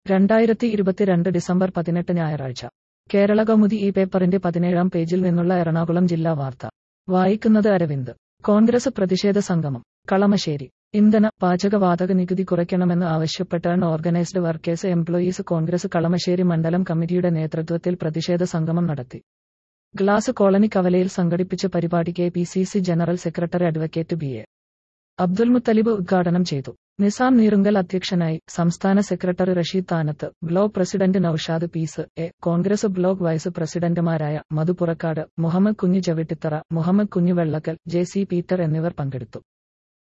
രണ്ടായിരത്തി ഇരുപത്തിരണ്ട് ഡിസംബർ പതിനെട്ട് ഞായറാഴ്ച കേരള കൗമുദി ഈ പേപ്പറിന്റെ പതിനേഴാം പേജിൽ നിന്നുള്ള എറണാകുളം ജില്ലാ വാർത്ത വായിക്കുന്നത് അരവിന്ദ് കോൺഗ്രസ് പ്രതിഷേധ സംഗമം കളമശ്ശേരി ഇന്ധന പാചകവാതക നികുതി കുറയ്ക്കണമെന്ന് ആവശ്യപ്പെട്ടാണ് organised workers employees Congress Kalamassery മണ്ഡലം കമ്മിറ്റിയുടെ നേതൃത്വത്തിൽ പ്രതിഷേധ സംഗമം നടത്തി ഗ്ലാസ് കോളനി കവലയിൽ സംഘടിപ്പിച്ച പരിപാടി K P C C general secretary advocate B A Abdul Muthalib ഉദ്ഘാടനം ചെയ്തു നിസാം നീറുങ്കൽ അധ്യക്ഷനായി സംസ്ഥാന സെക്രട്ടറി റഷീദ് താനത്ത് ബ്ലോക്ക് പ്രസിഡന്റ് നൌഷാദ് പീസ് എ കോൺഗ്രസ് ബ്ലോക്ക് വൈസ് പ്രസിഡന്റുമാരായ മധു പുറക്കാട് മുഹമ്മദ് കുഞ്ഞു ചവിട്ടിത്തറ മുഹമ്മദ് കുഞ്ഞു വെള്ളക്കൽ ജെ സി പീറ്റർ എന്നിവർ പങ്കെടുത്തു